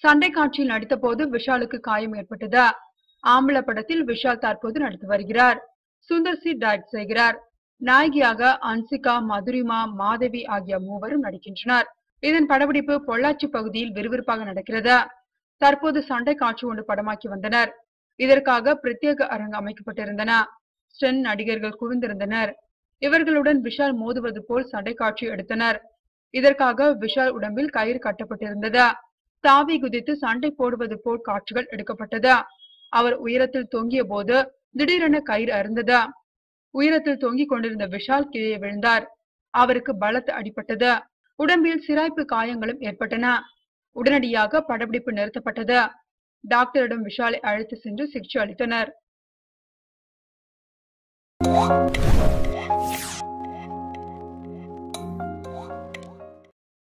சண்டை காட்சியில் நடித்த போது விஷாலுக்கு காயம் ஏற்பட்டது ஆம்பள படத்தில் விஷால் தற்போது நடித்து வருகிறார் சுந்தர் சி டைரக்ட் செய்கிறார் நாயகியாக அன்சிகா மதுரிமா மாதவி ஆகிய மூவரும் நடிக்கின்றனர் இதன் படப்பிடிப்பு பொள்ளாச்சி பகுதியில் விறுவிறுப்பாக நடக்கிறது தற்போது சண்டை காட்சி ஒன்று படமாக்கி வந்தனர் இதற்காக பிரத்யேக அரங்கு அமைக்கப்பட்டிருந்தன ஸ்டென் நடிகர்கள் குவிந்திருந்தனர் இவர்களுடன் விஷால் மோதுவது போல் சண்டை காட்சி எடுத்தனர் இதற்காக விஷால் உடம்பில் கயிறு கட்டப்பட்டிருந்தது தாவி குதித்து சண்டை போடுவது போல் காட்சிகள் எடுக்கப்பட்டது அவர் உயரத்தில் தொங்கிய போது திடீரென கயிறு அருந்தது உயரத்தில் தொங்கிக் கொண்டிருந்த விஷால் கீழே விழுந்தார் அவருக்கு பலத்த அடிபட்டது உடம்பில் சிராய்ப்பு காயங்களும் ஏற்பட்டன உடனடியாக படப்பிடிப்பு நிறுத்தப்பட்டது டாக்டரிடம் விஷாலை அழைத்து சென்று சிகிச்சை அளித்தனர்